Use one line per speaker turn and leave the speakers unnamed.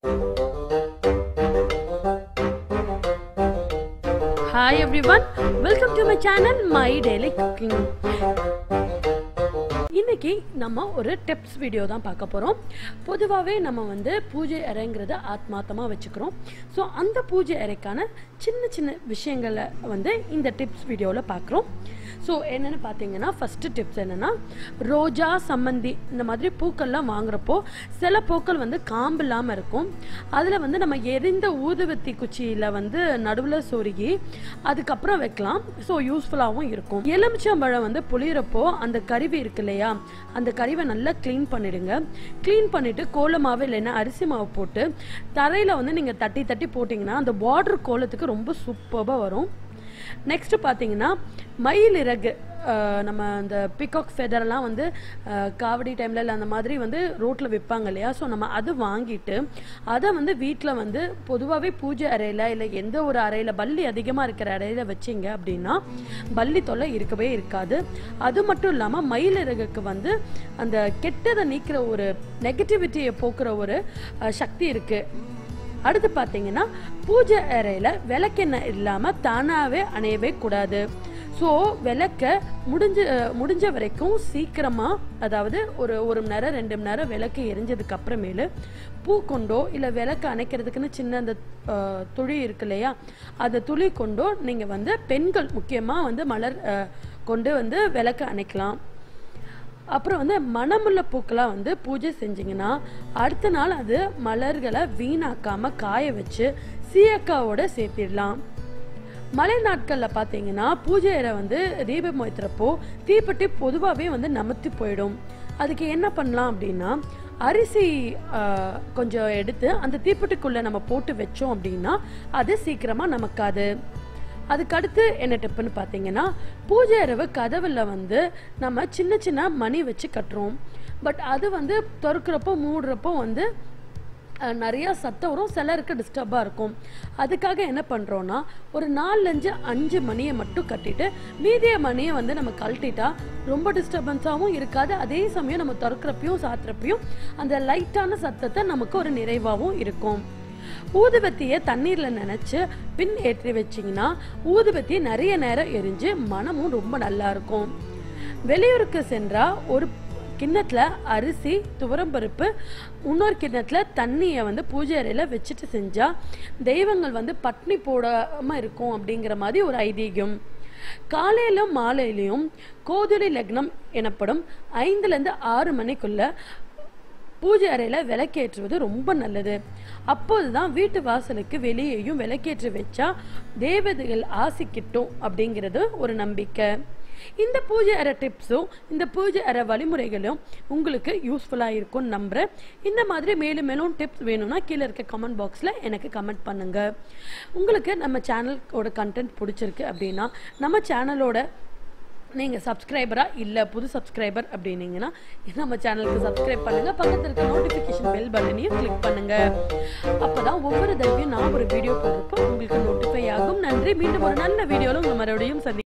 hi everyone welcome to my channel my daily cooking இன்னைக்கு நம்ம ஒரு tips video தான் பார்க்க போகிறோம் பொதுவாகவே நம்ம வந்து பூஜை அறைங்கிறத ஆத்மார்த்தமாக வச்சுக்கிறோம் ஸோ அந்த பூஜை அறைக்கான சின்ன சின்ன விஷயங்களை வந்து இந்த டிப்ஸ் வீடியோவில் பார்க்குறோம் ஸோ என்னென்னு பார்த்தீங்கன்னா ஃபஸ்ட்டு டிப்ஸ் என்னென்னா ரோஜா சம்மந்தி இந்த மாதிரி பூக்கள்லாம் வாங்குறப்போ சில பூக்கள் வந்து காம்பு இல்லாமல் இருக்கும் அதில் வந்து நம்ம எரிந்த ஊதுவத்தி குச்சியில் வந்து நடுவில் சொருகி அதுக்கப்புறம் வைக்கலாம் ஸோ யூஸ்ஃபுல்லாகவும் இருக்கும் எலுமிச்சம்பழம் வந்து புளியறப்போ அந்த கருவி இருக்கு இல்லையா அந்த கறிவை நல்லா க்ளீன் பண்ணிடுங்க க்ளீன் பண்ணிவிட்டு கோல மாவு இல்லைன்னா அரிசி மாவு போட்டு தரையில் வந்து நீங்கள் தட்டி தட்டி போட்டிங்கன்னா அந்த பார்டர் கோலத்துக்கு ரொம்ப சூப்பராக வரும் நெக்ஸ்ட் பார்த்தீங்கன்னா மயில் இறகு அஹ், நம்ம அந்த பிகாக் ஃபெதர்லாம் வந்து அஹ், காவடி டைமில் இல்லை அந்த மாதிரி வந்து ரோட்டில் விற்பாங்க இல்லையா ஸோ நம்ம அது வாங்கிட்டு அதை வந்து வீட்டில் வந்து பொதுவாகவே பூஜை அறையில் இல்லை எந்த ஒரு அறையில் பல்லி அதிகமாக இருக்கிற அறையில் வச்சிங்க அப்படின்னா பல்லி தொல்லை இருக்கவே இருக்காது அது மட்டும் இல்லாமல் மயில் இறகுக்கு வந்து அந்த கெட்டதை நீக்கிற ஒரு நெகட்டிவிட்டியை போக்குற ஒரு அஹ், சக்தி இருக்குது அடுத்து பார்த்தீங்கன்னா பூஜை அறையில் விளக்கெண்ணெய் இல்லாமல் தானாகவே அணையவே கூடாது ஸோ விளக்க முடிஞ்ச முடிஞ்ச வரைக்கும் சீக்கிரமாக அதாவது ஒரு ஒரு மணி நேரம் ரெண்டு மணி நேரம் விளக்கு எரிஞ்சதுக்கு அப்புறமேலு பூ கொண்டோ இல்லை விளக்கு அணைக்கிறதுக்குன்னு சின்ன அந்த அஹ், துளி இருக்கு இல்லையா அந்த துளி கொண்டோ நீங்கள் வந்து பெண்கள் முக்கியமாக வந்து மலர் அஹ், கொண்டு வந்து விளக்கு அணைக்கலாம் அப்புறம் வந்து மணமுள்ள பூக்களாக வந்து பூஜை செஞ்சீங்கன்னா அடுத்த நாள் அது மலர்களை வீணாக்காம காய வச்சு சீயக்காவோட சேர்த்திடலாம் மழை நாட்களில் பார்த்தீங்கன்னா பூஜை அறை வந்து தீபம் ஏற்றுறப்போ தீப்பெட்டி பொதுவாகவே வந்து நமத்து போயிடும் அதுக்கு என்ன பண்ணலாம் அப்படின்னா அரிசி ஆஹ், கொஞ்சம் எடுத்து அந்த தீப்பெட்டிக்குள்ளே நம்ம போட்டு வச்சோம் அப்படின்னா அது சீக்கிரமாக நமக்காது அதுக்கடுத்து என்ன டிப்புன்னு பார்த்தீங்கன்னா பூஜை அறைவு கதவில் வந்து நம்ம சின்ன சின்ன மணி வச்சு கட்டுறோம் பட் அது வந்து திறக்கிறப்போ மூடுறப்போ வந்து அஹ், நிறைய சத்தம் வரும் சிலருக்கு டிஸ்டர்பாக இருக்கும் அதுக்காக என்ன பண்ணுறோன்னா ஒரு நாலஞ்சு அஞ்சு மணியை மட்டும் கட்டிட்டு மீதிய மணியை வந்து நம்ம கழட்டிட்டா ரொம்ப டிஸ்டர்பன்ஸாகவும் இருக்காது அதே சமயம் நம்ம திறக்கிறப்பையும் சாத்துறப்பையும் அந்த லைட்டான சத்தத்தை நமக்கு ஒரு நிறைவாகவும் இருக்கும் ஊதுபத்தியை தண்ணீரில் நினச்சி பின் ஏற்றி வச்சிங்கன்னா ஊதுபத்தி நிறைய நேரம் எரிஞ்சு மனமும் ரொம்ப நல்லா இருக்கும் வெளியூருக்கு சென்றால் ஒரு கிண்ணத்தில் அரிசி துவரம்பருப்பு இன்னொரு கிண்ணத்தில் தண்ணியை வந்து பூஜை அறையில் வச்சுட்டு செஞ்சால் தெய்வங்கள் வந்து பட்னி போடாமல் இருக்கும் அப்படிங்கிற மாதிரி ஒரு ஐதீகம் காலையிலும் மாலையிலையும் கோதுளி லக்னம் எனப்படும் ஐந்துலேருந்து ஆறு மணிக்குள்ள பூஜை அறையில் விளக்கேற்றுவது ரொம்ப நல்லது அப்போது தான் வீட்டு வாசலுக்கு வெளியேயும் விளக்கேற்றி வச்சா தேவதைகள் ஆசி கிட்டும் அப்படிங்கிறது ஒரு நம்பிக்கை இந்த பூஜை அறை டிப்ஸும் இந்த பூஜை அறை வழிமுறைகளும் உங்களுக்கு யூஸ்ஃபுல்லாக இருக்கும்னு நம்புகிறேன் இந்த மாதிரி மேலும் மேலும் டிப்ஸ் வேணும்னா கீழே இருக்க கமெண்ட் பாக்ஸில் எனக்கு கமெண்ட் பண்ணுங்கள் உங்களுக்கு நம்ம சேனலோட கண்டென்ட் பிடிச்சிருக்கு அப்படின்னா நம்ம சேனலோட நீங்கள் சப்ஸ்கிரைபராக இல்லை புது சப்ஸ்கிரைபர் அப்படின்னீங்கன்னா நம்ம சேனலுக்கு சப்ஸ்கிரைப் பண்ணுங்கள் பக்கத்தில் இருக்க நோட்டிஃபிகேஷன் பெல் பட்டனையும் கிளிக் பண்ணுங்கள் அப்போ தான் ஒவ்வொரு தடவையும் நான் ஒரு வீடியோ போடுறப்போ உங்களுக்கு நோட்டிஃபை ஆகும் நன்றி மீண்டும் ஒரு நல்ல வீடியோவில் உங்கள் மறுபடியும் சந்தி